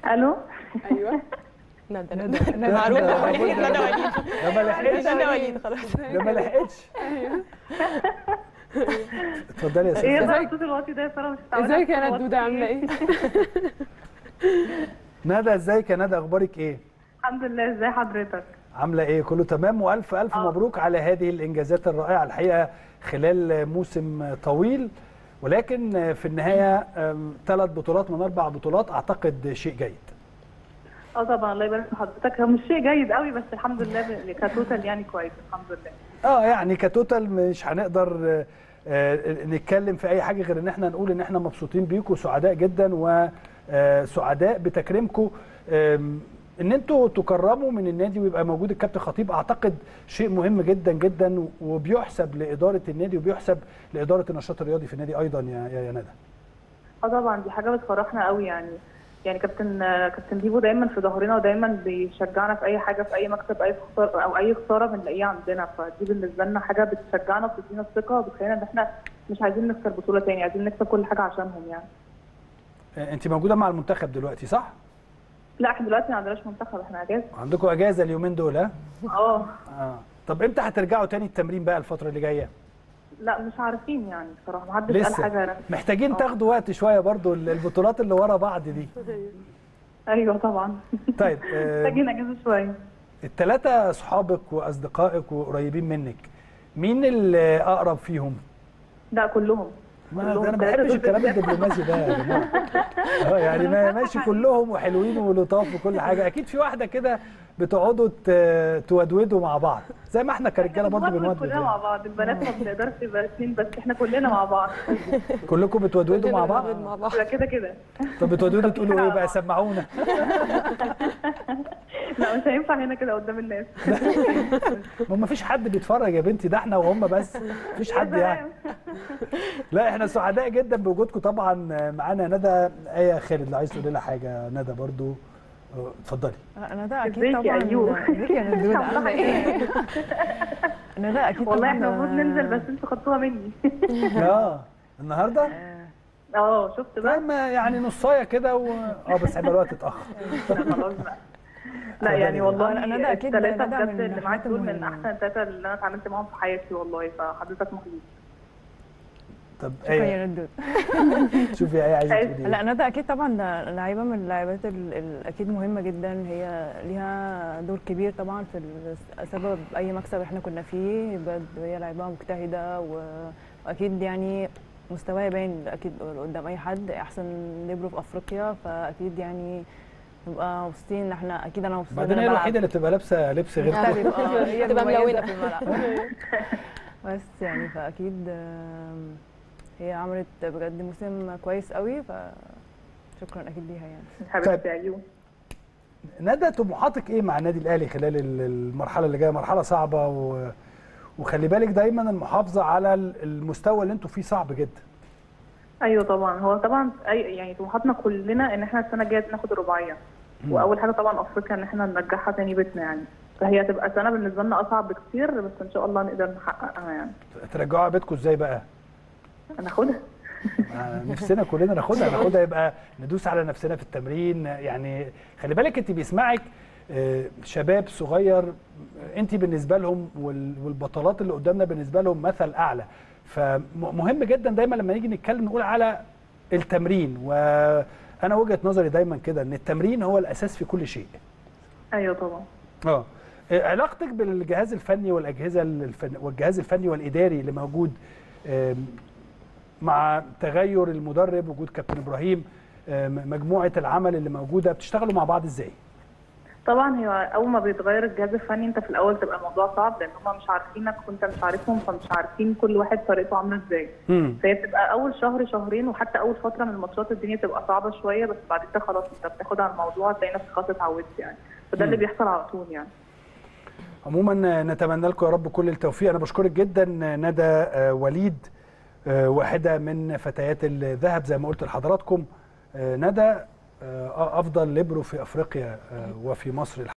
الو ايوه ندى ندى ندى معروفه ندى ندى ندى. وليد ده ما لحقتش ندى وليد خلاص ده ما لحقتش اتفضلي يا ايه ستي يا ازيك؟ ترى الصوت الواطي ده يا ساره مش متعودة ازيك على يا الصوت ندوده الواطي. عامله ايه؟ ندى ازيك يا ندى اخبارك ايه الحمد لله ازي حضرتك عامله ايه كله تمام والف الف آه. مبروك على هذه الانجازات الرائعه الحقيقه خلال موسم طويل ولكن في النهايه ثلاث بطولات من اربع بطولات اعتقد شيء جيد اه طبعا الله يبارك في حضرتك هو مش شيء جيد قوي بس الحمد لله ب- كتوتال يعني كويس الحمد لله اه يعني كتوتال مش هنقدر آه، آه، نتكلم في اي حاجه غير ان احنا نقول ان احنا مبسوطين بيكم وسعداء جدا وسعداء بتكريمكم آم، ان انتوا تكرموا من النادي ويبقى موجود الكابتن خطيب اعتقد شيء مهم جدا جدا وبيحسب لاداره النادي وبيحسب لاداره النشاط الرياضي في النادي ايضا يا يا يا ندى اه طبعا دي حاجه بتفرحنا قوي يعني يعني كابتن كابتن ديبو دايما في ظهرنا ودايما بيشجعنا في اي حاجه في اي مكسب اي خساره او اي خساره بنلاقيها عندنا فدي بالنسبه لنا حاجه بتشجعنا وبتدينا الثقه وبتخلينا ان احنا مش عايزين نخسر بطوله تاني عايزين نكسب كل حاجه عشانهم يعني آه، انت موجوده مع المنتخب دلوقتي صح لا احنا دلوقتي ما عندناش منتخب احنا اجازه عندكم اجازه اليومين دول ها اه اه طب امتى هترجعوا تاني التمرين بقى الفتره اللي جايه لا مش عارفين يعني بصراحه ما حدش قال حاجه لسه رسمي. محتاجين آه. تاخدوا وقت شويه برضو البطولات اللي ورا بعض دي ايوه طبعا طيب آه، محتاجين اجازه شويه التلاتة صحابك واصدقائك وقريبين منك مين اللي اقرب فيهم؟ لا كلهم ما كلهم ده انا ما التلاتة بحبش دول الكلام بالذات. الدبلوماسي ده يا جماعه اه يعني ما ماشي كلهم وحلوين ولطاف وكل حاجه اكيد في واحده كده بتقعدوا ت- تودودوا مع بعض زي ما احنا كرجاله برضه بنودود بنودد كلنا مع يعني. بعض البنات ما بنقدرش يبقى اتنين بس احنا كلنا مع بعض كلكم بتودودوا مع بعض بنودد مع بعض لا كده كده طب بتودودوا تقولوا ايه بقى سمعونا لا مش هينفع هنا كده قدام الناس ما ما فيش حد بيتفرج يا بنتي ده احنا وهم بس مفيش حد يعني لا احنا سعداء جدا بوجودكم طبعا معانا ندى ايه خالد لو عايز تقولي لها حاجه ندى برضو اه، اتفضلي ندى اكيد ازيك يا طبعا أيوب؟ ازيك يا ندى عامله ايه ندى اكيد والله طبعا احنا المفروض ننزل بس انتوا خدتوها مني اه النهارده اه شفت بقى ما يعني نصايه كده و... اه بس هيبقى الوقت اتاخر لا خلاص بقى لا يعني والله لا، ندى أكيد الثلاثة ندى بجد من اللي معاك الحاجات دول من المهمة. احسن الثلاثة اللي انا اتعاملت معاهم في حياتي والله فحضرتك محظوظ طب شكرا ايه يا ندى شوفي ايه عايزه عايز- تقولي لا ايه ندى اكيد طبعا ده لعيبه من اللعيبات ال- ال- اكيد مهمه جدا هي ليها دور كبير طبعا في ال- سبب اي مكسب احنا كنا فيه بجد هي لعيبه مجتهده و- واكيد يعني مستواها باين اكيد قدام اي حد احسن ليبرو في افريقيا فاكيد يعني نبقى مبسوطين ان احنا اكيد انا مبسوطه بعدين إن هي أنا بلعب. الوحيده اللي بتبقى لابسه لبس غير كده مختلف اه هي تبقى مميزة ملونة. في الملعب بس يعني فاكيد آم، هي عملت بجد موسم كويس قوي فشكرا اكيد ليها يعني حبيبتي ايوه ندى طموحاتك ايه مع النادي الاهلي خلال ال- المرحله اللي جايه مرحله صعبه و... وخلي بالك دايما المحافظه على ال- المستوى اللي انتوا فيه صعب جدا ايوه طبعا هو طبعا اي يعني طموحاتنا كلنا ان احنا السنه الجايه ناخد الرباعيه واول حاجه طبعا افريقيا ان احنا نرجعها تاني بيتنا يعني فهي هتبقى سنه بالنسبه لنا اصعب بكتير بس ان شاء الله نقدر نحققها يعني ترجعوها بيتكم ازاي بقى هناخدها آه، نفسنا كلنا ناخدها ناخدها يبقى ندوس على نفسنا في التمرين يعني خلي بالك انت بيسمعك آه، شباب صغير انت بالنسبه لهم وال- والبطولات اللي قدامنا بالنسبه لهم مثل اعلى فمهم جدا دايما لما نيجي نتكلم نقول على التمرين وانا وجهه نظري دايما كده ان التمرين هو الاساس في كل شيء ايوه طبعا اه علاقتك بالجهاز الفني والاجهزه الفن والجهاز الفني والاداري اللي موجود آم، مع تغير المدرب وجود كابتن ابراهيم آم، مجموعه العمل اللي موجوده بتشتغلوا مع بعض ازاي؟ طبعا هي اول ما بيتغير الجهاز الفني انت في الاول تبقى الموضوع صعب لان هم مش عارفينك وانت مش عارفهم فمش عارفين كل واحد طريقته عامله ازاي امم فهي بتبقى اول شهر شهرين وحتى اول فتره من الماتشات الدنيا تبقى صعبه شويه بس بعد كده خلاص انت بتاخد على الموضوع تلاقي نفسك خلاص اتعودت يعني فده اللي مم. بيحصل على طول يعني عموما نتمنى لكم يا رب كل التوفيق انا بشكرك جدا ندى آه، وليد آه، واحده من فتيات الذهب زي ما قلت لحضراتكم آه، ندى آه، افضل ليبرو في افريقيا آه، وفي مصر